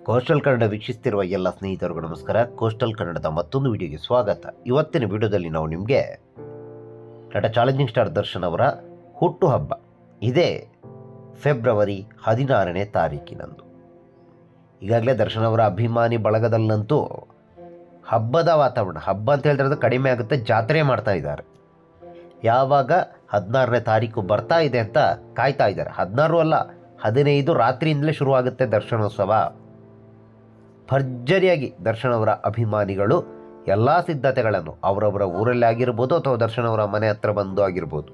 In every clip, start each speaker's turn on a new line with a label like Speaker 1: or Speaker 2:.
Speaker 1: coastal Kannada ವೀಕ್ಷಿಸ್ತಿರುವ ಎಲ್ಲ ಸ್ನೇಹಿತರಿಗೂ ನಮಸ್ಕಾರ ಕೋಸ್ಟಲ್ ಕನ್ನಡದ ಮತ್ತೊಂದು ವಿಡಿಯೋಗೆ ಸ್ವಾಗತ ಇವತ್ತಿನ ವಿಡಿಯೋದಲ್ಲಿ ನಾವು ನಿಮಗೆ ನಟ ಚಾಲೆಂಜಿಂಗ್ ಸ್ಟಾರ್ ದರ್ಶನ್ ಅವರ ಹುಟ್ಟುಹಬ್ಬ ಇದೇ ಫೆಬ್ರವರಿ ಹದಿನಾರನೇ ತಾರೀಕಿನಂದು ಈಗಾಗಲೇ ದರ್ಶನ್ ಅವರ ಅಭಿಮಾನಿ ಬಳಗದಲ್ಲಂತೂ ಹಬ್ಬದ ವಾತಾವರಣ ಹಬ್ಬ ಅಂತ ಹೇಳಿದ್ರೆ ಕಡಿಮೆ ಆಗುತ್ತೆ ಜಾತ್ರೆ ಮಾಡ್ತಾ ಇದ್ದಾರೆ ಯಾವಾಗ ಹದಿನಾರನೇ ತಾರೀಕು ಬರ್ತಾ ಇದೆ ಅಂತ ಕಾಯ್ತಾ ಇದ್ದಾರೆ ಹದಿನಾರು ಅಲ್ಲ ಹದಿನೈದು ರಾತ್ರಿಯಿಂದಲೇ ಶುರುವಾಗುತ್ತೆ ದರ್ಶನೋತ್ಸವ ಭರ್ಜರಿಯಾಗಿ ದರ್ಶನ್ ಅವರ ಅಭಿಮಾನಿಗಳು ಎಲ್ಲ ಸಿದ್ಧತೆಗಳನ್ನು ಅವರವರ ಊರಲ್ಲಿ ಆಗಿರ್ಬೋದು ಅಥವಾ ದರ್ಶನ್ ಅವರ ಮನೆ ಹತ್ರ ಬಂದು ಆಗಿರ್ಬೋದು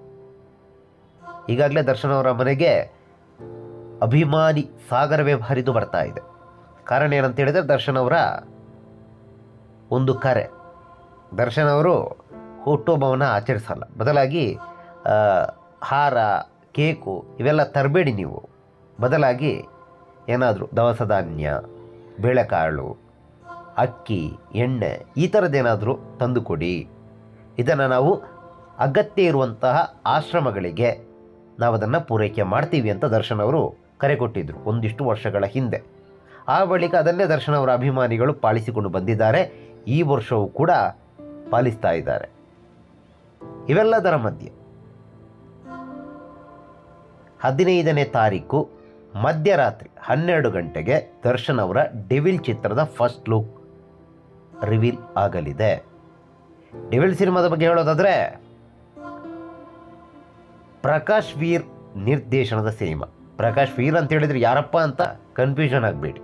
Speaker 1: ಈಗಾಗಲೇ ದರ್ಶನ್ ಅವರ ಮನೆಗೆ ಅಭಿಮಾನಿ ಸಾಗರವೇ ಹರಿದು ಬರ್ತಾ ಇದೆ ಕಾರಣ ಏನಂತ ಹೇಳಿದರೆ ದರ್ಶನ್ ಅವರ ಒಂದು ಕರೆ ದರ್ಶನ್ ಅವರು ಹುಟ್ಟುಹಬ್ಬವನ್ನು ಆಚರಿಸಲ್ಲ ಬದಲಾಗಿ ಆ, ಹಾರ ಕೇಕು ಇವೆಲ್ಲ ತರಬೇಡಿ ನೀವು ಬದಲಾಗಿ ಏನಾದರೂ ದವಸ ಧಾನ್ಯ ಬೇಳೆಕಾಳು ಅಕ್ಕಿ ಎಣ್ಣೆ ಈ ಥರದ್ದೇನಾದರೂ ತಂದುಕೊಡಿ ಇದನ್ನು ನಾವು ಅಗತ್ಯ ಇರುವಂತಹ ಆಶ್ರಮಗಳಿಗೆ ನಾವು ಅದನ್ನು ಪೂರೈಕೆ ಮಾಡ್ತೀವಿ ಅಂತ ದರ್ಶನ್ ಅವರು ಕರೆ ಕೊಟ್ಟಿದ್ದರು ಒಂದಿಷ್ಟು ವರ್ಷಗಳ ಹಿಂದೆ ಆ ಬಳಿಕ ಅದನ್ನೇ ದರ್ಶನ್ ಅವರ ಅಭಿಮಾನಿಗಳು ಪಾಲಿಸಿಕೊಂಡು ಬಂದಿದ್ದಾರೆ ಈ ವರ್ಷವೂ ಕೂಡ ಪಾಲಿಸ್ತಾ ಇದ್ದಾರೆ ಇವೆಲ್ಲದರ ಮಧ್ಯೆ ಹದಿನೈದನೇ ತಾರೀಕು ಮಧ್ಯರಾತ್ರಿ ಹನ್ನೆರಡು ಗಂಟೆಗೆ ದರ್ಶನ್ ಅವರ ಡೆವಿಲ್ ಚಿತ್ರದ ಫಸ್ಟ್ ಲುಕ್ ರಿವೀಲ್ ಆಗಲಿದೆ ಡೆವಿಲ್ ಸಿನಿಮಾದ ಬಗ್ಗೆ ಹೇಳೋದಾದರೆ ಪ್ರಕಾಶ್ ವೀರ್ ನಿರ್ದೇಶನದ ಸಿನಿಮಾ ಪ್ರಕಾಶ್ ವೀರ್ ಅಂತ ಹೇಳಿದ್ರೆ ಯಾರಪ್ಪ ಅಂತ ಕನ್ಫ್ಯೂಷನ್ ಆಗಬೇಡಿ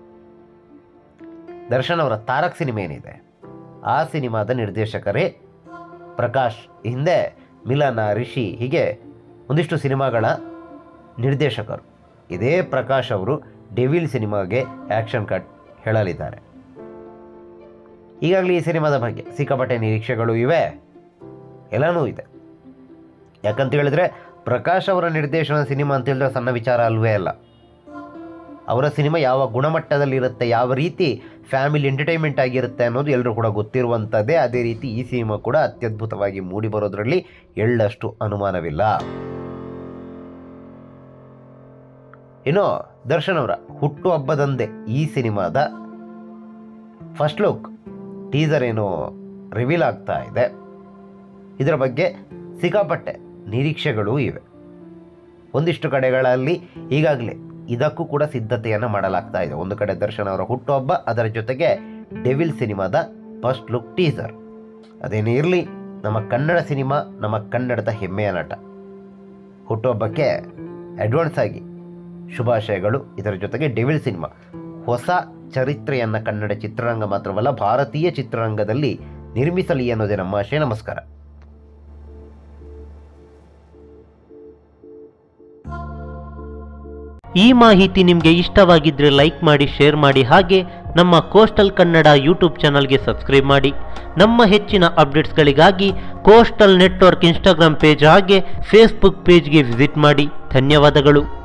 Speaker 1: ದರ್ಶನ್ ಅವರ ತಾರಕ್ ಸಿನಿಮಾ ಏನಿದೆ ಆ ಸಿನಿಮಾದ ನಿರ್ದೇಶಕರೇ ಪ್ರಕಾಶ್ ಹಿಂದೆ ಮಿಲನ ರಿಷಿ ಹೀಗೆ ಒಂದಿಷ್ಟು ಸಿನಿಮಾಗಳ ನಿರ್ದೇಶಕರು ಇದೇ ಪ್ರಕಾಶ್ ಅವರು ಡೆವಿಲ್ ಸಿನಿಮಾಗೆ ಆ್ಯಕ್ಷನ್ ಕಟ್ ಹೇಳಲಿದ್ದಾರೆ ಈಗಾಗಲೇ ಈ ಸಿನಿಮಾದ ಬಗ್ಗೆ ಸಿಕ್ಕಾಪಟ್ಟೆ ನಿರೀಕ್ಷೆಗಳು ಇವೆ ಎಲ್ಲನೂ ಇದೆ ಯಾಕಂತ ಹೇಳಿದ್ರೆ ಪ್ರಕಾಶ್ ಅವರ ನಿರ್ದೇಶನ ಸಿನಿಮಾ ಅಂತ ಹೇಳಿದ್ರೆ ಸಣ್ಣ ವಿಚಾರ ಅಲ್ವೇ ಅಲ್ಲ ಅವರ ಸಿನಿಮಾ ಯಾವ ಗುಣಮಟ್ಟದಲ್ಲಿರುತ್ತೆ ಯಾವ ರೀತಿ ಫ್ಯಾಮಿಲಿ ಎಂಟರ್ಟೈನ್ಮೆಂಟ್ ಆಗಿರುತ್ತೆ ಅನ್ನೋದು ಎಲ್ಲರೂ ಕೂಡ ಗೊತ್ತಿರುವಂಥದ್ದೇ ಅದೇ ರೀತಿ ಈ ಸಿನಿಮಾ ಕೂಡ ಅತ್ಯದ್ಭುತವಾಗಿ ಮೂಡಿ ಬರೋದರಲ್ಲಿ ಎಳ್ಳಷ್ಟು ಅನುಮಾನವಿಲ್ಲ ಇನ್ನು ದರ್ಶನ್ ಅವರ ಹುಟ್ಟುಹಬ್ಬದಂದೇ ಈ ಸಿನಿಮಾದ ಫಸ್ಟ್ ಲುಕ್ ಟೀಸರ್ ಏನು ರಿವೀಲ್ ಆಗ್ತಾ ಇದೆ ಇದರ ಬಗ್ಗೆ ಸಿಕ್ಕಾಪಟ್ಟೆ ನಿರೀಕ್ಷೆಗಳೂ ಇವೆ ಒಂದಿಷ್ಟು ಕಡೆಗಳಲ್ಲಿ ಈಗಾಗಲೇ ಇದಕ್ಕೂ ಕೂಡ ಸಿದ್ಧತೆಯನ್ನು ಮಾಡಲಾಗ್ತಾ ಇದೆ ಒಂದು ಕಡೆ ದರ್ಶನ್ ಅವರ ಹುಟ್ಟುಹಬ್ಬ ಅದರ ಜೊತೆಗೆ ಡೆವಿಲ್ ಸಿನಿಮಾದ ಫಸ್ಟ್ ಲುಕ್ ಟೀಸರ್ ಅದೇನೇ ಇರಲಿ ನಮ್ಮ ಕನ್ನಡ ಸಿನಿಮಾ ನಮ್ಮ ಕನ್ನಡದ ಹೆಮ್ಮೆಯ ನಟ ಹುಟ್ಟುಹಬ್ಬಕ್ಕೆ ಅಡ್ವಾನ್ಸ್ ಆಗಿ ಶುಭಾಶಯಗಳು ಇದರ ಜೊತೆಗೆ ಡೆವಿಲ್ ಸಿನಿಮಾ ಹೊಸ ಚರಿತ್ರೆಯನ್ನು ಕನ್ನಡ ಚಿತ್ರರಂಗ ಮಾತ್ರವಲ್ಲ ಭಾರತೀಯ ಚಿತ್ರರಂಗದಲ್ಲಿ ನಿರ್ಮಿಸಲಿ ಅನ್ನೋದೇ ನಮ್ಮ ಆಶಯ ನಮಸ್ಕಾರ
Speaker 2: ಈ ಮಾಹಿತಿ ನಿಮಗೆ ಇಷ್ಟವಾಗಿದ್ದರೆ ಲೈಕ್ ಮಾಡಿ ಶೇರ್ ಮಾಡಿ ಹಾಗೆ ನಮ್ಮ ಕೋಸ್ಟಲ್ ಕನ್ನಡ ಯೂಟ್ಯೂಬ್ ಚಾನಲ್ಗೆ ಸಬ್ಸ್ಕ್ರೈಬ್ ಮಾಡಿ ನಮ್ಮ ಹೆಚ್ಚಿನ ಅಪ್ಡೇಟ್ಸ್ಗಳಿಗಾಗಿ ಕೋಸ್ಟಲ್ ನೆಟ್ವರ್ಕ್ ಇನ್ಸ್ಟಾಗ್ರಾಮ್ ಪೇಜ್ ಹಾಗೆ ಫೇಸ್ಬುಕ್ ಪೇಜ್ಗೆ ವಿಸಿಟ್ ಮಾಡಿ ಧನ್ಯವಾದಗಳು